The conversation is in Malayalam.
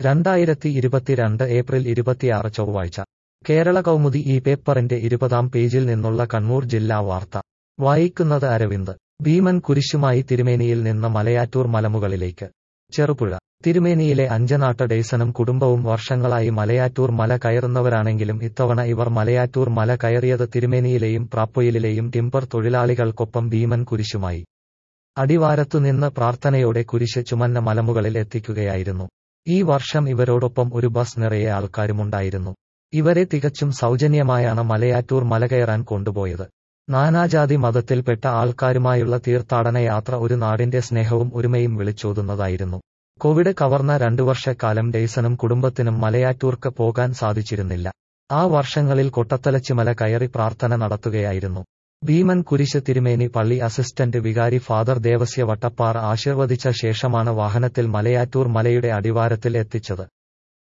രണ്ടായിരത്തി ഇരുപത്തിരണ്ട് ഏപ്രിൽ ഇരുപത്തിയാറ് ചൊവ്വാഴ്ച കേരള കൗമുദി ഈ പേപ്പറിന്റെ ഇരുപതാം പേജിൽ നിന്നുള്ള കണ്ണൂർ ജില്ലാ വാർത്ത വായിക്കുന്നത് അരവിന്ദ് ഭീമൻ കുരിശുമായി തിരുമേനിയിൽ നിന്ന് മലയാറ്റൂർ മലമുകളിലേക്ക് ചെറുപുഴ തിരുമേനിയിലെ അഞ്ചനാട്ട് ഡെയ്സനും കുടുംബവും വർഷങ്ങളായി മലയാറ്റൂർ മല കയറുന്നവരാണെങ്കിലും ഇത്തവണ ഇവർ മലയാറ്റൂർ മല കയറിയത് തിരുമേനിയിലെയും പ്രാപ്പൊയിലിലെയും ടിമ്പർ തൊഴിലാളികൾക്കൊപ്പം ഭീമൻ കുരിശുമായി അടിവാരത്തുനിന്ന് പ്രാർത്ഥനയോടെ കുരിശ് ചുമന്ന മലമുകളിൽ എത്തിക്കുകയായിരുന്നു ഈ വർഷം ഇവരോടൊപ്പം ഒരു ബസ് നിറയെ ആൾക്കാരുമുണ്ടായിരുന്നു ഇവരെ തികച്ചും സൗജന്യമായാണ് മലയാറ്റൂർ മല കയറാൻ കൊണ്ടുപോയത് നാനാജാതി മതത്തിൽപ്പെട്ട ആൾക്കാരുമായുള്ള തീർത്ഥാടന യാത്ര ഒരു നാടിന്റെ സ്നേഹവും ഒരുമയും വിളിച്ചോതുന്നതായിരുന്നു കോവിഡ് കവർന്ന രണ്ടു വർഷക്കാലം ഡെയ്സനും കുടുംബത്തിനും മലയാറ്റൂർക്ക് പോകാൻ സാധിച്ചിരുന്നില്ല ആ വർഷങ്ങളിൽ കൊട്ടത്തലച്ചിമല കയറി പ്രാർത്ഥന നടത്തുകയായിരുന്നു ഭീമൻ കുരിശ് തിരുമേനി പള്ളി അസിസ്റ്റന്റ് വികാരി ഫാദർ ദേവസ്യ വട്ടപ്പാറ ആശീർവദിച്ച ശേഷമാണ് വാഹനത്തിൽ മലയാറ്റൂർ മലയുടെ അടിവാരത്തിൽ എത്തിച്ചത്